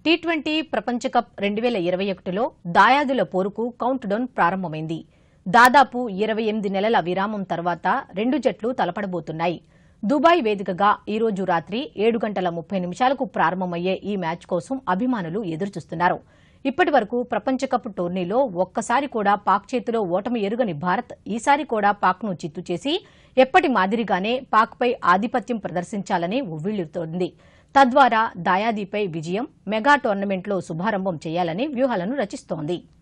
T twenty ప్రపంచ cup రెండు వేల ఇరవై ఒకటిలో దాయాదుల పోరుకు కౌంట్ డౌన్ ప్రారంభమైంది దాదాపు ఇరవై ఎనిమిది నెలల విరామం తర్వాత రెండు జట్లు తలపడబోతున్నాయి దుబాయ్ వేదికగా ఈ రోజు రాత్రి ఏడు గంటల ముప్పై నిమిషాలకు ప్రారంభమయ్యే ఈ మ్యాచ్ కోసం అభిమానులు ఎదురుచూస్తున్నారు ఇప్పటి వరకు ప్రపంచ కప్ టోర్నీలో ఒక్కసారి కూడా పాక్ చేతిలో ఓటమి ఎరుగని భారత్ ఈసారి కూడా పాక్ను చిత్తు చేసి ఎప్పటి మాదిరిగానే పాక్పై ఆధిపత్యం ప్రదర్శించాలని ఉవ్విళ్లుతోంది తద్వారా దాయాదీపై విజయం మెగా టోర్నమెంట్లో శుభారంభం చేయాలని వ్యూహాలను రచిస్తోంది